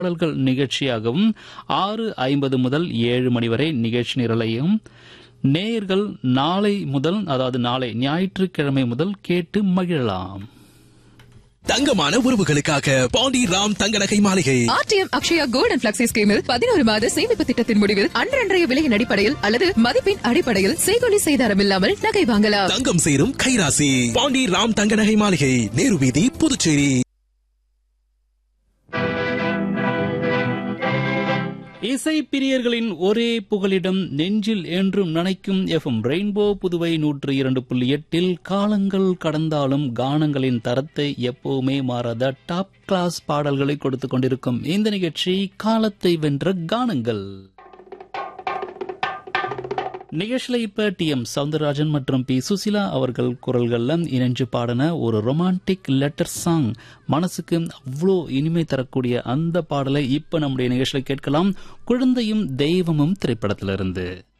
பாடல்கள் நிகழ்ச்சியாகவும் ஆறு ஐம்பது முதல் ஏழு மணி வரை நிகழ்ச்சி நிரலையும் நேயர்கள் நாளை முதல் அதாவது நாளை ஞாயிற்றுக்கிழமை முதல் கேட்டு மகிழலாம் தங்கமான உறவுகளுக்காக பாண்டி ராம் தங்க நகை மாளிகை R T M Akshaya gold and flexi ஸ்கீமில் பதினோரு மாத சேமிப்பு திட்டத்தின் முடிவில் அன்றன்றைய விலையின் அடிப்படையில் அல்லது மதிப்பின் அடிப்படையில் செய்கொலி செய்தாரம் இல்லாமல் நகை வாங்கலாம் தங்கம் சேரும் கைராசி பாண்டி ராம் தங்க நகை மாளிகை நேரு வீதி புதுச்சேரி இசை பிரியர்களின் ஒரே புகலிடம் நெஞ்சில் என்றும் நனைக்கும் எஃப்எம் ரெயின்போ புதுவை நூற்று இரண்டு புள்ளி எட்டில் காலங்கள் கடந்தாலும் கானங்களின் தரத்தை எப்பவுமே மாறாத டாப் கிளாஸ் பாடல்களை கொடுத்துக் கொண்டிருக்கும் இந்த நிகழ்ச்சி காலத்தை வென்ற கானங்கள் நிகழ்ச்சியில இப்ப டி எம் சவுந்தரராஜன் மற்றும் பி சுசிலா அவர்கள் குரல்கள்ல இணைஞ்சு பாடின ஒரு ரொமான்டிக் லெட்டர் சாங் மனசுக்கு அவ்வளோ இனிமை தரக்கூடிய அந்த பாடலை இப்ப நம்முடைய நிகழ்ச்சியில கேட்கலாம் குழந்தையும் தெய்வமும் திரைப்படத்திலிருந்து